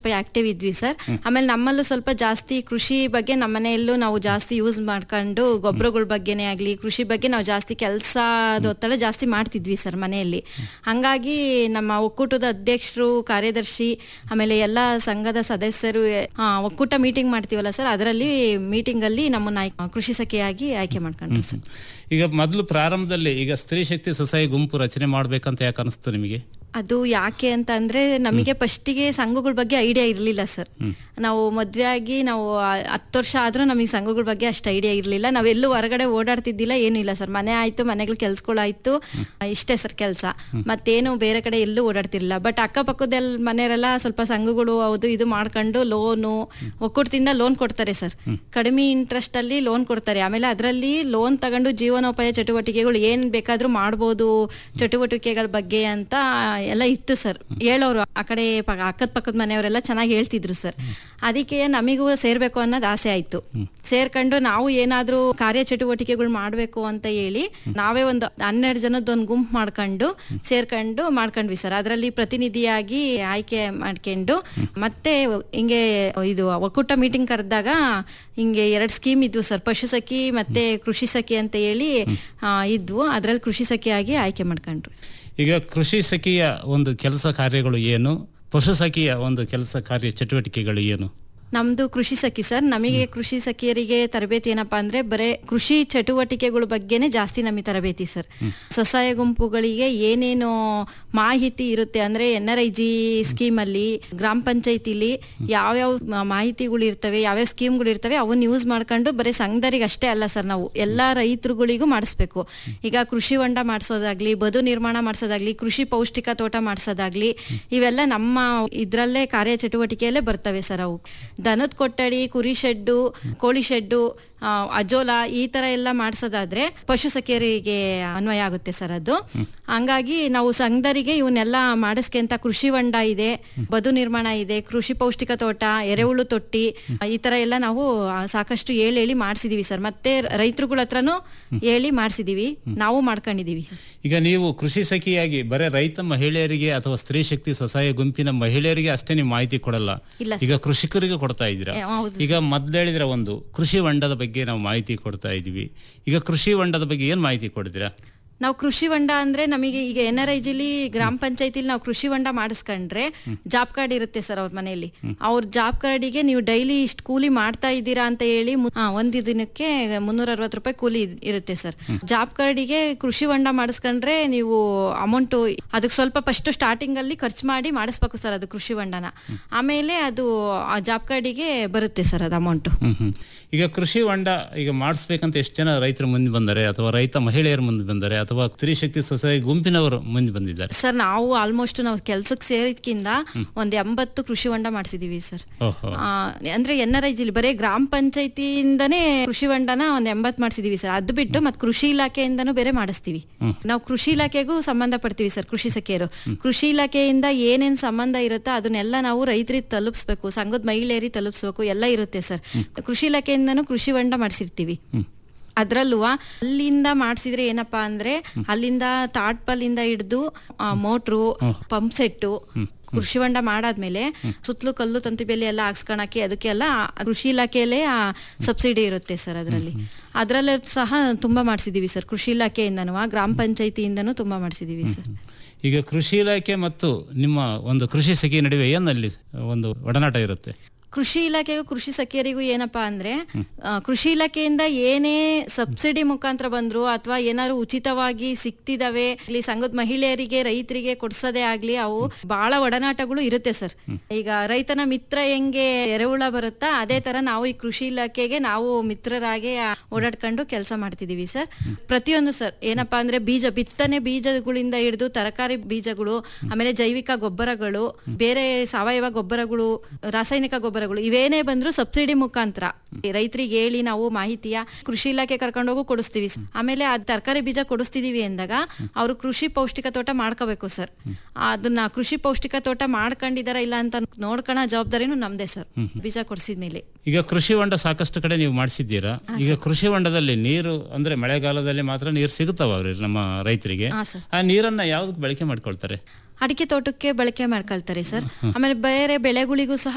Active ಇದ್ವಿ sir ಆಮೇಲೆ ನಮ್ಮಲ್ಲೂ ಸ್ವಲ್ಪ ಜಾಸ್ತಿ ಕೃಷಿ ಬಗ್ಗೆ ನಮ್ಮ ಮನೆಯಲ್ಲೂ ನಾವು ಜಾಸ್ತಿ ಯೂಸ್ ಮಾಡ್ಕೊಂಡು ಗೊಬ್ಬರಗಳ ಬಗ್ಗೆನೇ ಆಗ್ಲಿ ಕೃಷಿ ಬಗ್ಗೆ ನಾವು ಜಾಸ್ತಿ ಕೆಲಸದ ಒತ್ತಡ ಜಾಸ್ತಿ ಮಾಡ್ತಿದ್ವಿ ಸರ್ ಮನೆಯಲ್ಲಿ ಹಂಗಾಗಿ ನಮ್ಮ ಒಕ್ಕೂಟದ ಅಧ್ಯಕ್ಷರು ಕಾರ್ಯದರ್ಶಿ ಆಮೇಲೆ ಎಲ್ಲ ಸಂಘದ ಸದಸ್ಯರು ಆ, ಒಕ್ಕೂಟ ಮೀಟಿಂಗ್ ಮಾಡ್ತೀವಲ್ಲ ಸರ್ ಅದರಲ್ಲಿ ಮೀಟಿಂಗ್ ಅಲ್ಲಿ ನಮ್ಮನ್ನ ಆಯ್ಕೆ- ಕೃಷಿ ಸಖಿಯಾಗಿ ಆಯ್ಕೆ ಮಾಡ್ಕೊಂಡ್ರು ಸರ್ ಈಗ ಮೊದಲು ಪ್ರಾರಂಭದಲ್ಲಿ ಈಗ ಸ್ತ್ರೀ ಶಕ್ತಿ ಸ್ವಸಹಾಯ ಗುಂಪು ರಚನೆ ಮಾಡ್ಬೇಕಂತ ಯಾಕೆ ಅನಿಸ್ತು ನಿಮಗೆ ಅದು ಯಾಕೆ ಅಂತ ಅಂದ್ರೆ ನಮಗೆ ಫಸ್ಟಿಗೆ ಸಂಘಗಳ ಬಗ್ಗೆ ಐಡಿಯಾ ಇರಲಿಲ್ಲ ಸರ್ ನಾವು ಮದ್ವೆ ಆಗಿ ನಾವು ಆ, ಹತ್ತು ವರ್ಷ ಆದ್ರೂ ನಮಗೆ ಸಂಘಗಳ ಬಗ್ಗೆ ಅಷ್ಟು ಐಡಿಯಾ ಇರಲಿಲ್ಲ ನಾವೆಲ್ಲೂ ಹೊರಗಡೆ ಓಡಾಡ್ತಿದ್ದಿಲ್ಲ ಏನೂ ಇಲ್ಲ ಸರ್ ಮನೆ ಆಯ್ತು ಮನೆಗಳು ಕೆಲ್ಸಗಳಾಯ್ತು ಇಷ್ಟೇ ಸರ್ ಕೆಲಸ ಮತ್ತೇನು ಬೇರೆ ಕಡೆ ಎಲ್ಲೂ ಓಡಾಡ್ತಿರ್ಲಿಲ್ಲ ಬಟ್ ಅಕ್ಕಪಕ್ಕದೆಲ್ಲ ಮನೆಯವರೆಲ್ಲ ಸ್ವಲ್ಪ ಸಂಘಗಳು ಹೌದು ಇದು ಮಾಡ್ಕೊಂಡು ಲೋನು ಒಕ್ಕೂಟದಿಂದ ಲೋನ್ ಕೊಡ್ತಾರೆ ಸರ್ ಕಡಿಮೆ ಇಂಟ್ರೆಸ್ಟ್ ಅಲ್ಲಿ ಲೋನ್ ಕೊಡ್ತಾರೆ ಆಮೇಲೆ ಅದರಲ್ಲಿ ಲೋನ್ ತಗೊಂಡು ಜೀವನೋಪಾಯ ಚಟುವಟಿಕೆಗಳು ಏನ್ ಬೇಕಾದ್ರೂ ಮಾಡ್ಬೋದು ಚಟುವಟಿಕೆಗಳ ಬಗ್ಗೆ ಅಂತ ಎಲ್ಲ ಇತ್ತು ಸರ್ ಹೇಳೋರು ಆ ಕಡೆ ಪ- ಅಕ್ಕದ ಪಕ್ಕದ ಮನೆಯವರೆಲ್ಲ ಚೆನ್ನಾಗಿ ಹೇಳ್ತಿದ್ರು ಸರ್ ಅದಕ್ಕೆ ನಮಿಗೂ ಸೇರ್ಬೇಕು ಅನ್ನೋದು ಆಸೆ ಆಯ್ತು ಸೇರ್ಕೊಂಡು ನಾವು ಏನಾದ್ರೂ ಕಾರ್ಯ ಚಟುವಟಿಕೆಗಳು ಮಾಡ್ಬೇಕು ಅಂತ ಹೇಳಿ ನಾವೇ ಒಂದು ಹನ್ನೆರಡು ಜನದ ಒಂದು ಗುಂಪು ಮಾಡ್ಕೊಂಡು ಸೇರ್ಕೊಂಡು ಮಾಡ್ಕೊಂಡ್ವಿ ಸರ್ ಅದರಲ್ಲಿ ಪ್ರತಿನಿಧಿಯಾಗಿ ಆಯ್ಕೆ ಮಾಡ್ಕೊಂಡು ಮತ್ತೆ ಹಿಂಗೆ ಇದು ಒಕ್ಕೂಟ ಮೀಟಿಂಗ್ ಕರೆದಾಗ ಹಿಂಗೆ ಎರಡು ಸ್ಕೀಮ್ ಇದ್ವು ಸರ್ ಪಶು ಸಖಿ ಮತ್ತೆ ಕೃಷಿ ಸಖಿ ಅಂತ ಹೇಳಿ ಆ, ಇದ್ವು ಅದ್ರಲ್ಲಿ ಕೃಷಿ ಸಖಿಯಾಗಿ ಆಯ್ಕೆ ಮಾಡ್ಕೊಂಡ್ರು ಈಗ ಕೃಷಿ ಸಖಿಯ ಒಂದು ಕೆಲಸ ಕಾರ್ಯಗಳು ಏನು ಪಶು ಸಖಿಯ ಒಂದು ಕೆಲಸ ಕಾರ್ಯ ಚಟುವಟಿಕೆಗಳು ಏನು ನಮ್ದು ಕೃಷಿ ಸಖಿ ಸರ್ ನಮಗೆ ಕೃಷಿ ಸಖಿಯರಿಗೆ ತರಬೇತಿ ಏನಪ್ಪಾ ಅಂದ್ರೆ ಬರೇ ಕೃಷಿ ಚಟುವಟಿಕೆಗಳ ಬಗ್ಗೆನೇ ಜಾಸ್ತಿ ನಮಗೆ ತರಬೇತಿ ಸರ್ ಸ್ವಸಹಾಯ ಗುಂಪುಗಳಿಗೆ ಏನೇನು ಮಾಹಿತಿ ಇರುತ್ತೆ ಅಂದ್ರೆ N R I G scheme ಅಲ್ಲಿ ಗ್ರಾಮ ಪಂಚಾಯತಿಲಿ ಯಾವ್ಯಾವ ಮ- ಮಾಹಿತಿಗಳು ಇರ್ತವೆ ಯಾವ್ಯಾವ ಸ್ಕೀಮ್ಗಳು ಇರ್ತವೆ ಅವನ್ನ ಯೂಸ್ ಮಾಡ್ಕೊಂಡು ಬರೀ ಸಂಘದರಿಗೆ ಅಷ್ಟೇ ಅಲ್ಲ ಸರ್ ನಾವು ಎಲ್ಲಾ ರೈತರುಗಳಿಗೂ ಮಾಡಿಸ್ಬೇಕು ಈಗ ಕೃಷಿ ಹೊಂಡ ಮಾಡಿಸೋದಾಗ್ಲಿ ಬದು ನಿರ್ಮಾಣ ಮಾಡಿಸೋದಾಗ್ಲಿ ಕೃಷಿ ಪೌಷ್ಟಿಕ ತೋಟ ಮಾಡಿಸೋದಾಗ್ಲಿ ಇವೆಲ್ಲ ನಮ್ಮ ಇದ್ರಲ್ಲೇ ಕಾರ್ಯ ಚಟುವಟಿಕೆಯಲ್ಲೇ ಬರ್ತವೆ ಸರ್ ಅವು ದನದ ಕೊಠಡಿ ಕುರಿ ಶೆಡ್ಡು ಕೋಳಿ ಶೆಡ್ಡು ಆ, ಅಜೋಲ ಈ ತರ ಎಲ್ಲ ಮಾಡಿಸೋದಾದ್ರೆ ಪಶು ಸಖಿಯರಿಗೆ ಅನ್ವಯ ಆಗುತ್ತೆ ಸರ್ ಅದು ಹಂಗಾಗಿ ನಾವು ಸಂಘದರಿಗೆ ಇವನ್ನೆಲ್ಲ ಮಾಡಿಸ್ಕೆಂತ ಕೃಷಿ ಹೊಂಡ ಇದೆ ಬದು ನಿರ್ಮಾಣ ಇದೆ ಕೃಷಿ ಪೌಷ್ಟಿಕ ತೋಟ ಎರೆಹುಳು ತೊಟ್ಟಿ ಈ ತರ ಎಲ್ಲ ನಾವು ಆ, ಸಾಕಷ್ಟು ಹೇಳಿ ಹೇಳಿ ಮಾಡಿಸಿದೀವಿ ಸರ್ ಮತ್ತೆ ರೈತರುಗಳ ಹತ್ರನೂ ಹೇಳಿ ಮಾಡಿಸಿದೀವಿ ನಾವು ಮಾಡ್ಕೊಂಡಿದೀವಿ ಈಗ ನೀವು ಕೃಷಿ ಸಖಿಯಾಗಿ ಬರೇ ರೈತ ಮಹಿಳೆಯರಿಗೆ ಅಥವಾ ಸ್ತ್ರೀ ಶಕ್ತಿ ಸ್ವಸಹಾಯ ಗುಂಪಿನ ಮಹಿಳೆಯರಿಗೆ ಅಷ್ಟೇ ನೀವು ಮಾಹಿತಿ ಕೊಡಲ್ಲ ಇಲ್ಲ ಈಗ ಕೃಷಿಕರಿಗೆ ಕೊಡ್ತಾ ಇದ್ದೀರಾ ಏ, ಹೌದು ಈಗ ಮೊದ್ಲೇಳಿದ್ರೆ ಒಂದು ಕೃಷಿ ಹೊಂಡದ ಬಗ್ಗೆ ನಾವು ಮಾಹಿತಿ ಕೊಡ್ತಾ ಇದೀವಿ ಈಗ ಕೃಷಿ ಹೊಂಡದ ಬಗ್ಗೆ ಏನ್ ಮಾಹಿತಿ ಕೊಡ್ತೀರಾ ನಾವು ಕೃಷಿ ಹೊಂಡ ಅಂದ್ರೆ ನಮಗೆ ಈಗ ಎನ್ ಆರ್ ಐ ಜಿಲಿ ಗ್ರಾಮ ಪಂಚಾಯತಿಲಿ ನಾವು ಕೃಷಿ ಹೊಂಡ ಮಾಡಿಸ್ಕೊಂಡ್ರೆ ಜಾಬ್ ಕಾರ್ಡ್ ಇರುತ್ತೆ ಸರ್ ಅವ್ರ ಮನೆಯಲ್ಲಿ ಅವ್ರ ಜಾಬ್ ಕಾರ್ಡಿಗೆ ನೀವು ಡೈಲಿ ಇಷ್ಟು ಕೂಲಿ ಮಾಡ್ತಾ ಇದ್ದೀರಾ ಅಂತ ಹೇಳಿ ಮು- ಆ, ಒಂದು ದಿನಕ್ಕೆ ಮುನ್ನೂರ ಅರವತ್ತು ರೂಪಾಯಿ ಕೂಲಿ ಇದ್- ಇರುತ್ತೆ ಸರ್ ಜಾಬ್ ಕಾರ್ಡಿಗೆ ಕೃಷಿ ಹೊಂಡ ಮಾಡಿಸ್ಕೊಂಡ್ರೆ ನೀವು ಅಮೌಂಟ್ ಅದಕ್ಕೆ ಸ್ವಲ್ಪ ಫಸ್ಟ್ ಸ್ಟಾರ್ಟಿಂಗ್ ಅಲ್ಲಿ ಖರ್ಚು ಮಾಡಿ ಮಾಡಿಸ್ಬೇಕು ಸರ್ ಅದು ಕೃಷಿ ಹೊಂಡನ ಆಮೇಲೆ ಅದು ಆ ಜಾಬ್ ಕಾರ್ಡಿಗೆ ಬರುತ್ತೆ ಸರ್ ಅದು ಅಮೌಂಟ್ ಹ್ಮ್ ಹ್ಮ್ ಈಗ ಕೃಷಿ ಹೊಂಡ ಈಗ ಮಾಡಿಸ್ಬೇಕಂತ ಎಷ್ಟು ಜನ ರೈತರು ಮುಂದೆ ಬಂದರೆ ಅಥವಾ ರೈತ ಮಹಿಳೆಯರು ಮುಂದೆ ಬಂದರೆ ಅಥವಾ ಸ್ತ್ರೀ ಶಕ್ತಿ ಸ್ವಸಹಾಯ ಗುಂಪಿನವರು ಮುಂದೆ ಬಂದಿದ್ದಾರೆ ಸರ್ ನಾವು ಆಲ್ಮೋಸ್ಟ್ ನಾವು ಕೆಲ್ಸಕ್ಕೆ ಸೇರಿದ್ಕಿಂತ ಒಂದ್ ಎಂಬತ್ತು ಕೃಷಿ ಹೊಂಡ ಮಾಡಿಸಿದೀವಿ ಸರ್ ಓಹೋ ಆ, ಅಂದ್ರೆ ಎನ್ ಆರ್ ಐ ಜಿಲಿ ಬರೀ ಗ್ರಾಮ ಪಂಚಾಯತಿಯಿಂದನೇ ಕೃಷಿ ಹೊಂಡನ ಒಂದ್ ಎಂಬತ್ ಮಾಡಿಸಿದೀವಿ ಸರ್ ಅದು ಬಿಟ್ಟು ಮತ್ತೆ ಕೃಷಿ ಇಲಾಖೆಯಿಂದನೂ ಬೇರೆ ಮಾಡಿಸ್ತೀವಿ ನಾವು ಕೃಷಿ ಇಲಾಖೆಗೂ ಸಂಬಂಧ ಪಡ್ತೀವಿ ಸರ್ ಕೃಷಿ ಸಖಿಯರು ಕೃಷಿ ಇಲಾಖೆಯಿಂದ ಏನೇನ್ ಸಂಬಂಧ ಇರುತ್ತೋ ಅದನ್ನೆಲ್ಲ ನಾವು ರೈತರಿಗೆ ತಲುಪಿಸ್ಬೇಕು ಸಂಘದ ಮಹಿಳೆಯರಿಗೆ ತಲುಪಿಸ್ಬೇಕು ಎಲ್ಲ ಇರುತ್ತೆ ಸರ್ ಕೃಷಿ ಇಲಾಖೆಯಿಂದನೂ ಕೃಷಿ ಹೊಂಡ ಮಾಡಿಸಿರ್ತೀವಿ ಅದ್ರಲ್ಲೂ ಅಲ್ಲಿಂದ ಮಾಡಿಸಿದ್ರೆ ಏನಪ್ಪಾ ಅಂದ್ರೆ ಅಲ್ಲಿಂದ ತಾಟ್ಪಲ್ಲಿಂದ ಹಿಡ್ದು ಮೋಟ್ರು ಪಂಪ್ ಸೆಟ್ಟು ಕೃಷಿ ಹೊಂಡ ಮಾಡಾದ್ಮೇಲೆ ಸುತ್ತಲೂ ಕಲ್ಲು ತಂತಿ ಬೇಲಿ ಎಲ್ಲ ಹಾಕ್ಸ್ಕೊಳಕ್ಕೆ ಅದಕ್ಕೆಲ್ಲ ಕೃಷಿ ಇಲಾಖೆಯಲ್ಲೇ ಸಬ್ಸಿಡಿ ಇರುತ್ತೆ ಸರ್ ಅದರಲ್ಲಿ ಅದ್ರಲ್ಲೂ ಸಹ ತುಂಬಾ ಮಾಡಿಸಿದೀವಿ ಸರ್ ಕೃಷಿ ಇಲಾಖೆಯಿಂದನೂ ಗ್ರಾಮ ಪಂಚಾಯತಿಯಿಂದನೂ ತುಂಬಾ ಮಾಡಿಸಿದೀವಿ ಸರ್ ಈಗ ಕೃಷಿ ಇಲಾಖೆ ಮತ್ತು ನಿಮ್ಮ ಒಂದು ಕೃಷಿ ಸಖಿ ನಡುವೆ ಏನಲ್ಲಿ ಒಂದು ಒಡನಾಟ ಇರುತ್ತೆ ಕೃಷಿ ಇಲಾಖೆಗೂ ಕೃಷಿ ಸಖಿಯರಿಗೂ ಏನಪ್ಪಾ ಅಂದ್ರೆ ಆ, ಕೃಷಿ ಇಲಾಖೆಯಿಂದ ಏನೇ ಸಬ್ಸಿಡಿ ಮುಖಾಂತರ ಬಂದ್ರು ಅಥವಾ ಏನಾದ್ರು ಉಚಿತವಾಗಿ ಸಿಕ್ತಿದಾವೆ ಇಲ್ಲಿ ಸಂಘದ ಮಹಿಳೆಯರಿಗೆ ರೈತರಿಗೆ ಕೊಡ್ಸೋದೇ ಆಗ್ಲಿ ಅವು ಬಹಳ ಒಡನಾಟಗಳು ಇರುತ್ತೆ ಸರ್ ಈಗ ರೈತನ ಮಿತ್ರ ಹೆಂಗೆ ಎರೆಹುಳ ಬರುತ್ತಾ ಅದೇ ತರ ನಾವು ಈ ಕೃಷಿ ಇಲಾಖೆಗೆ ನಾವು ಮಿತ್ರರಾಗಿ ಆ, ಓಡಾಡ್ಕೊಂಡು ಕೆಲಸ ಮಾಡ್ತಿದೀವಿ ಸರ್ ಪ್ರತಿಯೊಂದು ಸರ್ ಏನಪ್ಪಾ ಅಂದ್ರೆ ಬೀಜ ಬಿತ್ತನೆ ಬೀಜಗಳಿಂದ ಹಿಡಿದು ತರಕಾರಿ ಬೀಜಗಳು ಆಮೇಲೆ ಜೈವಿಕ ಗೊಬ್ಬರಗಳು ಬೇರೆ ಸಾವಯವ ಗೊಬ್ಬರಗಳು ರಾಸಾಯನಿಕ ಗೊಬ್ಬರಗಳು ಇವೇನೇ ಬಂದ್ರು ಸಬ್ಸಿಡಿ ಮುಖಾಂತರ ರೈತರಿಗೆ ಹೇಳಿ ನಾವು ಮಾಹಿತಿಯ ಕೃಷಿ ಇಲಾಖೆ ಕರ್ಕೊಂಡೋಗು ಕೊಡಿಸ್ತೀವಿ ಸರ್. ಆಮೇಲೆ ಆ ತರಕಾರಿ ಬೀಜ ಕೊಡಿಸ್ತಿದೀವಿ ಅಂದಾಗ ಅವರು ಕೃಷಿ ಪೌಷ್ಟಿಕ ತೋಟ ಮಾಡ್ಕೋಬೇಕು ಸರ್ ಅದನ್ನ ಕೃಷಿ ಪೌಷ್ಟಿಕ ತೋಟ ಮಾಡ್ಕೊಂಡಿದಾರ ಇಲ್ಲ ಅಂತ ನೋಡ್ಕೊಳೋ ಜವಾಬ್ದಾರಿನೂ ನಮ್ದೇ ಸರ್ ಬೀಜ ಕೊಡಿಸಿದ್ಮೇಲೆ ಈಗ ಕೃಷಿ ಹೊಂಡ ಸಾಕಷ್ಟು ಕಡೆ ನೀವು ಮಾಡಿಸಿದ್ದೀರಾ ಈಗ ಕೃಷಿ ಹೊಂಡದಲ್ಲಿ ನೀರು ಅಂದ್ರೆ ಮಳೆಗಾಲದಲ್ಲಿ ಮಾತ್ರ ನೀರು ಸಿಗುತ್ತವ ಅವ್ರಿಗೆ ನಮ್ಮ ರೈತರಿಗೆ ಹಾ ಸರ್ ಆ ನೀರನ್ನ ಯಾವ್ದಕ್ಕೆ ಬಳಕೆ ಮಾಡ್ಕೊಳ್ತಾರೆ ಅಡಿಕೆ ತೋಟಕ್ಕೆ ಬಳಕೆ ಮಾಡ್ಕೊಳ್ತಾರೆ ಸರ್ ಆಮೇಲೆ ಬೇರೆ ಬೆಳೆಗಳಿಗೂ ಸಹ